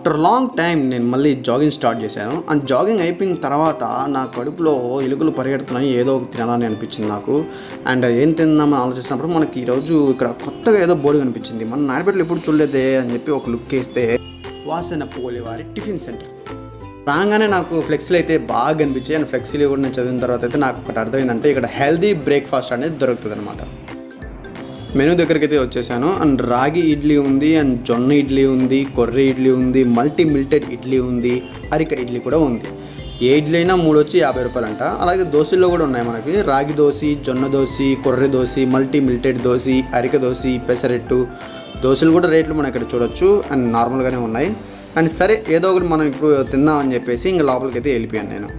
After long time నేను మళ్ళీ jogging start చేశాను అండ్ జాగింగ్ అయిపోయిన తర్వాత నా కడుపులో ఎలుకలు పరిగెడుతున్నాయి ఏదో ఒకటి తినాలని అనిపించింది నాకు అండ్ ఏం తిందామని ఆలోచిస్తున్నప్పుడు మనకి ఈరోజు ఇక్కడ కొత్తగా ఏదో బోర్డు కనిపించింది మనం నాయపేటలో ఎప్పుడు చూడలేదే అని చెప్పి ఒక లుక్ వేస్తే వాసన పోలేవారి టిఫిన్ సెంటర్ రాగానే నాకు ఫ్లెక్సీలు అయితే బాగా కనిపించాయి అండ్ ఫ్లెక్సీలు కూడా నేను చదివిన తర్వాత అయితే నాకు ఒకటి అర్థమైందంటే ఇక్కడ హెల్దీ బ్రేక్ఫాస్ట్ అనేది దొరుకుతుంది అనమాట మెనూ దగ్గరికి అయితే వచ్చేసాను అండ్ రాగి ఇడ్లీ ఉంది అండ్ జొన్న ఇడ్లీ ఉంది కొర్ర ఇడ్లీ ఉంది మల్టీ మిల్టెడ్ ఇడ్లీ ఉంది అరిక ఇడ్లీ కూడా ఉంది ఏ ఇడ్లీ అయినా మూడు వచ్చి యాభై రూపాయలంట అలాగే దోశల్లో కూడా ఉన్నాయి మనకి రాగి దోశ జొన్న దోశ కొర్రె దోశ మల్టీ మిల్టెడ్ దోశ అరిక దోశ పెసరెట్టు దోశలు కూడా రేట్లు మనం ఇక్కడ చూడొచ్చు అండ్ నార్మల్గానే ఉన్నాయి అండ్ సరే ఏదో ఒకటి మనం ఇప్పుడు తిందామని చెప్పేసి ఇంకా లోపలికి అయితే వెళ్ళిపోయాను నేను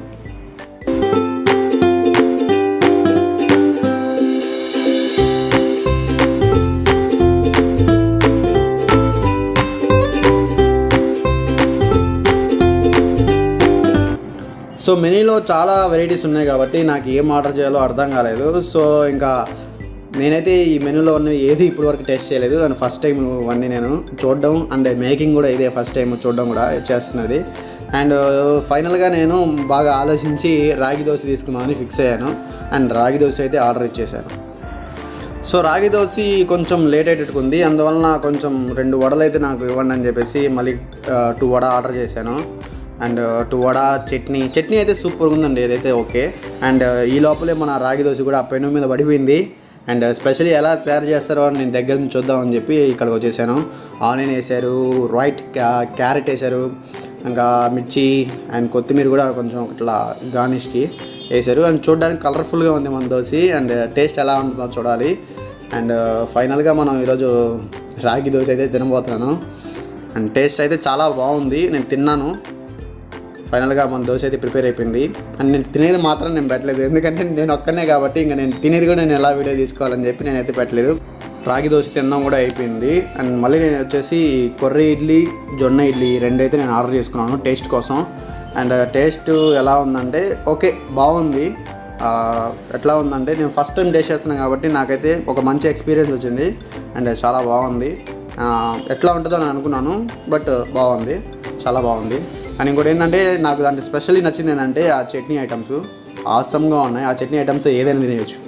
సో మెనీలో చాలా వెరైటీస్ ఉన్నాయి కాబట్టి నాకు ఏం ఆర్డర్ చేయాలో అర్థం కాలేదు సో ఇంకా నేనైతే ఈ మెనూలో ఉన్నవి ఏది ఇప్పటి వరకు టేస్ట్ చేయలేదు అండ్ ఫస్ట్ టైం ఇవన్నీ నేను చూడడం అండ్ మేకింగ్ కూడా ఇదే ఫస్ట్ టైం చూడడం కూడా చేస్తున్నది అండ్ ఫైనల్గా నేను బాగా ఆలోచించి రాగి దోశ తీసుకుందామని ఫిక్స్ అయ్యాను అండ్ రాగి దోశ అయితే ఆర్డర్ ఇచ్చేసాను సో రాగి దోశ కొంచెం లేట్ అయ్యేటట్టుకుంది అందువలన కొంచెం రెండు వడలు అయితే నాకు ఇవ్వండి అని చెప్పేసి మళ్ళీ టూ వడ ఆర్డర్ చేశాను అండ్ టూ వడ చట్నీ చట్నీ అయితే సూపర్గా ఉందండి ఏదైతే ఓకే అండ్ ఈ లోపలే మన రాగి దోశ కూడా ఆ పెను మీద పడిపోయింది అండ్ స్పెషల్లీ ఎలా తయారు చేస్తారో అని నేను దగ్గర నుంచి చూద్దామని చెప్పి ఇక్కడికి వచ్చేసాను ఆనియన్ వేశారు వైట్ క్యారెట్ వేశారు ఇంకా మిర్చి అండ్ కొత్తిమీర కూడా కొంచెం ఇట్లా గార్నిష్కి వేశారు అండ్ చూడడానికి కలర్ఫుల్గా ఉంది మన దోశ అండ్ టేస్ట్ ఎలా ఉంటుందో చూడాలి అండ్ ఫైనల్గా మనం ఈరోజు రాగి దోశ అయితే తినబోతున్నాను అండ్ టేస్ట్ అయితే చాలా బాగుంది నేను తిన్నాను ఫైనల్గా మన దోశ అయితే ప్రిపేర్ అయిపోయింది అండ్ నేను తినేది మాత్రం నేను పెట్టలేదు ఎందుకంటే నేను ఒక్కనే కాబట్టి ఇంకా నేను తినేది కూడా నేను ఎలా వీడియో తీసుకోవాలని చెప్పి నేనైతే పెట్టలేదు రాగి దోశ తినడం కూడా అయిపోయింది అండ్ మళ్ళీ నేను వచ్చేసి కొర్ర ఇడ్లీ జొన్న ఇడ్లీ రెండైతే నేను ఆర్డర్ చేసుకున్నాను టేస్ట్ కోసం అండ్ టేస్ట్ ఎలా ఉందంటే ఓకే బాగుంది ఆ, ఎట్లా ఉందంటే నేను ఫస్ట్ టైం టేస్ట్ చేస్తున్నాను కాబట్టి నాకైతే ఒక మంచి ఎక్స్పీరియన్స్ వచ్చింది అండ్ చాలా బాగుంది ఆ, ఎట్లా ఉంటుందో నేను అనుకున్నాను బట్ బాగుంది చాలా బాగుంది అండ్ ఇంకోటి ఏంటంటే నాకు దాంట్లో స్పెషల్లీ నచ్చింది ఏంటంటే ఆ చట్నీ ఐటమ్స్ ఆసమ్గా ఉన్నాయి ఆ చట్నీ ఐటమ్తో ఏదైనా తినేయచ్చు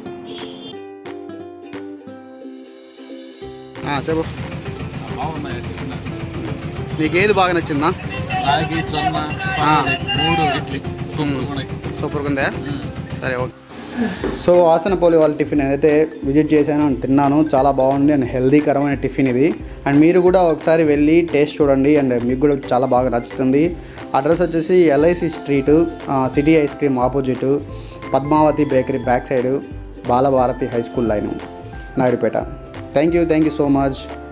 చెప్పు బాగున్నాయి టిఫిన్. నీకు ఏది బాగా నచ్చిందా రాగి జొన్న పల్లి, మూడు ఇడ్లీ సూపర్ ఉన్నాయి సూపర్గా ఉందా సరే ఓకే సో ఆసనపోలి వాళ్ళ టిఫిన్ ఏదైతే విజిట్ చేశాను అండ్ తిన్నాను చాలా బాగుంది అండ్ హెల్దీకరమైన టిఫిన్ ఇది అండ్ మీరు కూడా ఒకసారి వెళ్ళి టేస్ట్ చూడండి అండ్ మీకు కూడా చాలా బాగా నచ్చుతుంది అడ్రస్ వచ్చేసి LIC street city ice cream opposite Padmavathi bakery back side Balabharathi high school line Naidupeta thank you thank you so much